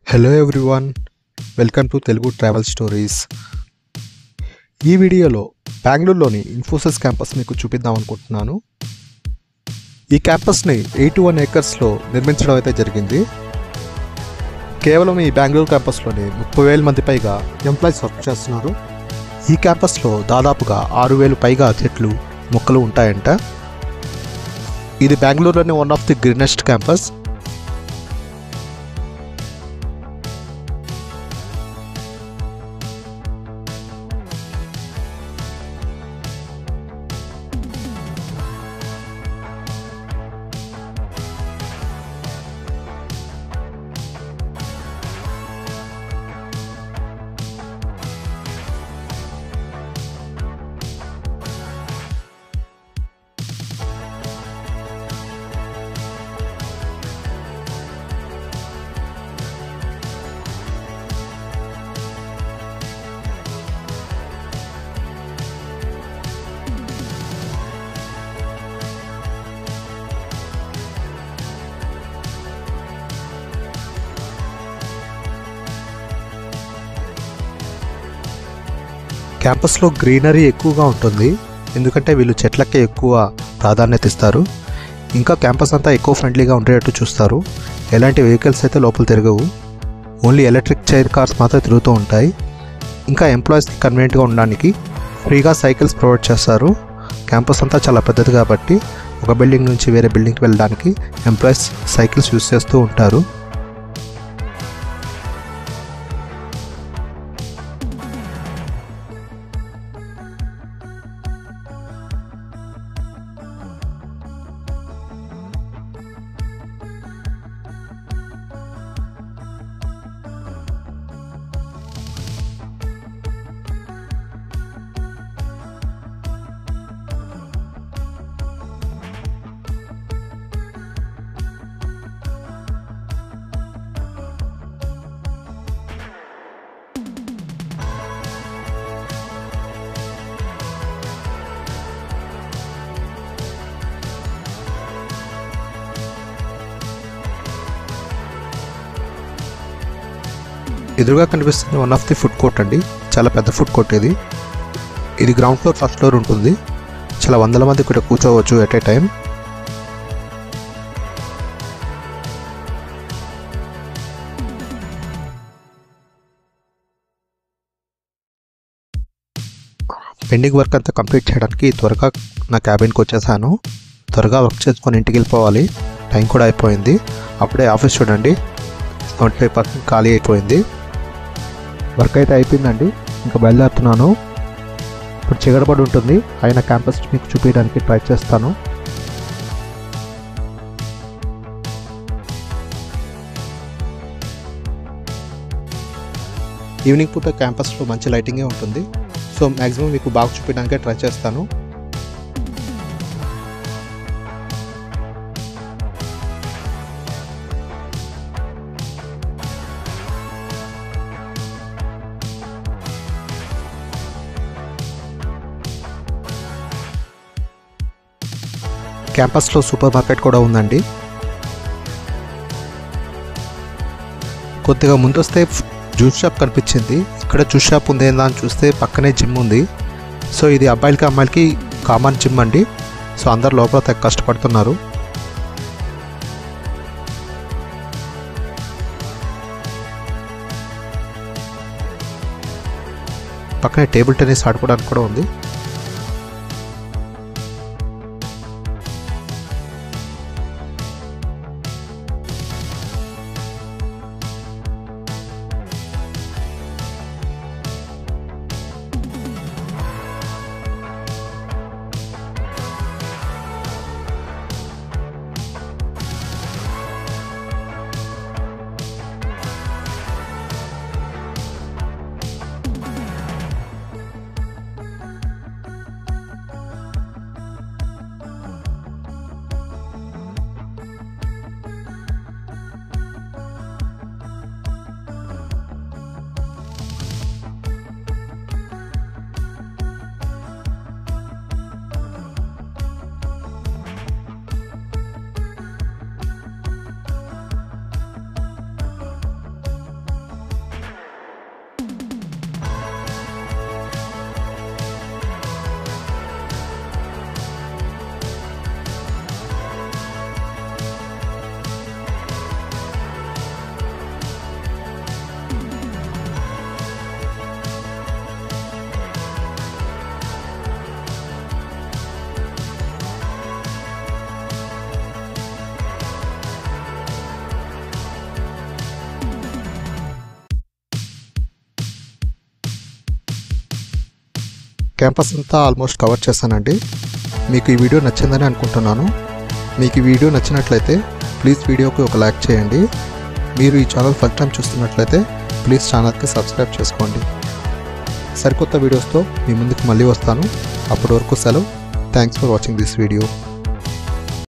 hello everyone welcome to Telugu travel stories ఈ వీడియోలో బెంగళూరులోని ఇన్ఫోసిస్ క్యాంపస్ మీకు చూపిద్దాం అనుకుంటున్నాను ఈ క్యాంపస్ని ఎయిటీ వన్ ఏకర్స్లో నిర్మించడం అయితే జరిగింది కేవలం ఈ బెంగళూరు క్యాంపస్లోని ముప్పై వేల మంది పైగా ఎంప్లాయీస్ వర్క్ చేస్తున్నారు ఈ క్యాంపస్లో దాదాపుగా ఆరు వేలు పైగా చెట్లు మొక్కలు ఉంటాయంట ఇది బెంగళూరులోని one of the greenest campus క్యాంపస్లో గ్రీనరీ ఎక్కువగా ఉంటుంది ఎందుకంటే వీళ్ళు చెట్లకే ఎక్కువ ప్రాధాన్యత ఇస్తారు ఇంకా క్యాంపస్ అంతా ఎక్కువ ఫ్రెండ్లీగా ఉండేటట్టు చూస్తారు ఎలాంటి వెహికల్స్ అయితే లోపల తిరగవు ఓన్లీ ఎలక్ట్రిక్ చైర్ కార్స్ మాత్రమే తిరుగుతూ ఉంటాయి ఇంకా ఎంప్లాయీస్కి కన్వీనియంట్గా ఉండడానికి ఫ్రీగా సైకిల్స్ ప్రొవైడ్ చేస్తారు క్యాంపస్ అంతా చాలా పెద్దది కాబట్టి ఒక బిల్డింగ్ నుంచి వేరే బిల్డింగ్కి వెళ్ళడానికి ఎంప్లాయీస్ సైకిల్స్ యూస్ చేస్తూ ఉంటారు ఎదురుగా కనిపిస్తుంది one of the food court అండి చాలా పెద్ద ఫుడ్ కోర్ట్ ఇది ఇది గ్రౌండ్ ఫ్లోర్ ఫస్ట్ ఫ్లోర్ ఉంటుంది చాలా వందల మంది ఇక్కడ కూర్చోవచ్చు at a time pending work అంతా కంప్లీట్ చేయడానికి త్వరగా నా క్యాబిన్కి వచ్చేసాను త్వరగా వర్క్ చేసుకొని ఇంటికి వెళ్ళిపోవాలి టైం కూడా అయిపోయింది అప్పుడే ఆఫీస్ చూడండి ట్వంటీ ఫైవ్ పర్సెంట్ ఖాళీ అయిపోయింది వర్క్ అయితే అయిపోయిందండి ఇంకా బయలుదేరుతున్నాను ఇప్పుడు చిగడబడి ఉంటుంది ఆయన క్యాంపస్ మీకు చూపించడానికి ట్రై చేస్తాను ఈవినింగ్ పూట క్యాంపస్లో మంచి లైటింగే ఉంటుంది సో మ్యాక్సిమం మీకు బాగా చూపించడానికే ట్రై చేస్తాను క్యాంపస్లో సూపర్ మార్కెట్ కూడా ఉందండి కొద్దిగా ముందొస్తే జ్యూస్ షాప్ కనిపించింది ఇక్కడ జ్యూస్ షాప్ ఉందేందా అని చూస్తే పక్కనే జిమ్ ఉంది సో ఇది అబ్బాయిలకి అమ్మాయిలకి కామన్ జిమ్ అండి సో అందరు లోపల తెగ కష్టపడుతున్నారు పక్కనే టేబుల్ టెన్నిస్ ఆడుకోవడానికి కూడా ఉంది క్యాంపస్ అంతా ఆల్మోస్ట్ కవర్ చేశానండి మీకు ఈ వీడియో నచ్చిందని అనుకుంటున్నాను మీకు ఈ వీడియో నచ్చినట్లయితే ప్లీజ్ వీడియోకి ఒక లైక్ చేయండి మీరు ఈ ఛానల్ ఫస్ట్ టైం చూస్తున్నట్లయితే ప్లీజ్ ఛానల్కి సబ్స్క్రైబ్ చేసుకోండి సరికొత్త వీడియోస్తో మీ ముందుకు మళ్ళీ వస్తాను అప్పటి వరకు సెలవు thanks for watching this video